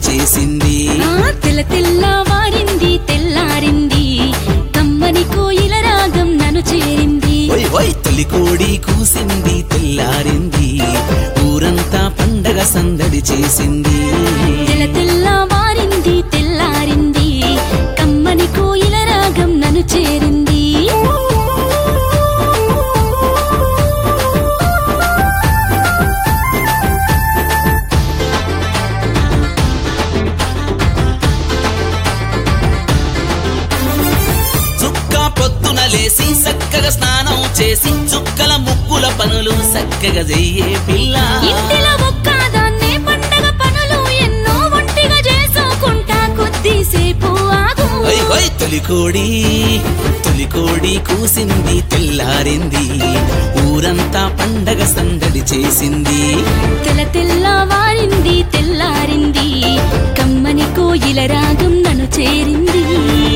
చేసింది ఆ తెల్ల తెల్ల వారింది తెల్లారింది కమ్మని కోయిల రాగం నన్ను చేరింది ఓయ్ ఓయ్ తొలి కోడి కూసింది తెల్లారింది ఊరంతా పండగ సందడి చేసింది తెల్ల తెల్ల వారింది తెల్లారింది కమ్మని కోయిల రాగం నన్ను చేరింది చుక్క పొద్దున లేసి చక్కగా స్నానం చేసి చుక్కల ముగ్గుల పనులు చక్కగా చెయ్యే పిల్ల ఇంటిలో ఒక్కదాన్నే పండగ పనులు ఎన్నో ఒంటిగా చేసుకుంటా కొద్దిసేపు ఆగు ఓయ్ ఓయ్ తొలి కోడి తొలి కోడి కూసింది తెల్లారింది ఊరంతా పండగ సందడి చేసింది తెల్ల తెల్ల వారింది తెల్లారింది కమ్మని కోయిల రాగం నన్ను చేరింది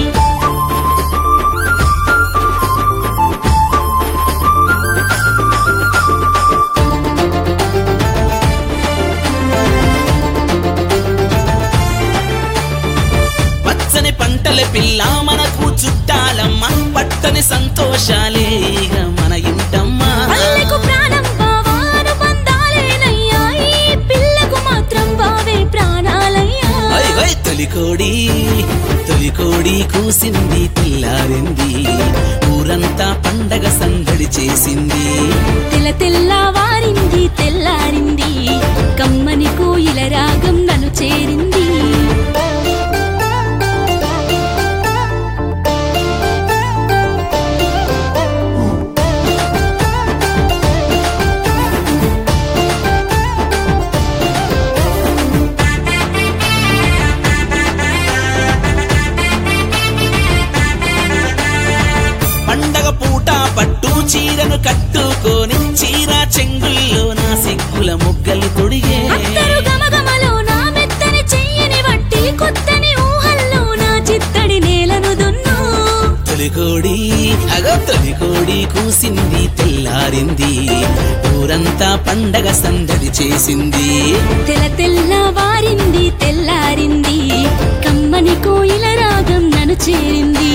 పచ్చని పంటల పిల్ల మనకు చుట్టాలమ్మ పట్టని సంతోషాలే ఇక మన ఇంటమ్మా పల్లెకు ప్రాణం బావాను బంధాలేనయ్యా ఈ పిల్లకు మాత్రం బావే ప్రాణాలయ్యా ఓయ్ ఓయ్ తొలి కోడి తొలి కోడి కూసింది తెల్లారింది ఊరంతా పండగ సందడి చేసింది తెల్ల తెల్ల వారింది తెల్లారింది కమ్మని కోయిల రాగం నన్ను చేరింది పండగ పూట పట్టు చీరను కట్టుకొని చీర చెంగుల్లో నా సిగ్గుల మొగ్గలు తొడిగే అత్తరు గమగమలో నా మెత్తని చెయ్యని వట్టి కొత్తని ఊహల్లో నా చిత్తడి నేలను దున్ను తొలికోడి అగో తొలికోడి కూసింది తెల్లారింది ఊరంతా పండగ సందడి చేసింది తెల్ల తెల్ల వారింది తెల్లారింది కమ్మని కోయిల రాగం నన్ను చేరింది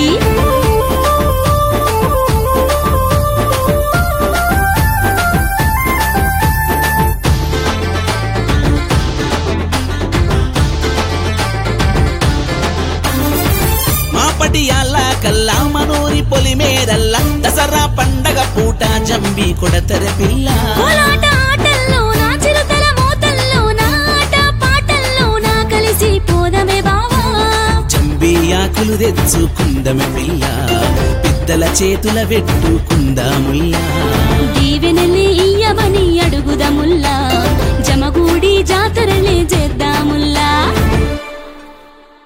మాపటి అల్లా కల్లా మనూరి పొలిమేరల్లా దసరా పండగ పూట జంబి కొడతర పిల్ల కోలాట ఆటల్లో నా చిరుతల మోతల్లో నా ఆట పాటల్లో నా కలిసి పోదమే బావా జంబి ఆకులు తెచ్చుకుందమె పిల్ల పెద్దల చేతుల పెట్టుకుందాముల్లా దీవెనలే ఇయ్యమని అడుగుదముల్లా జమగూడి జాతరలే చేద్దాముల్లా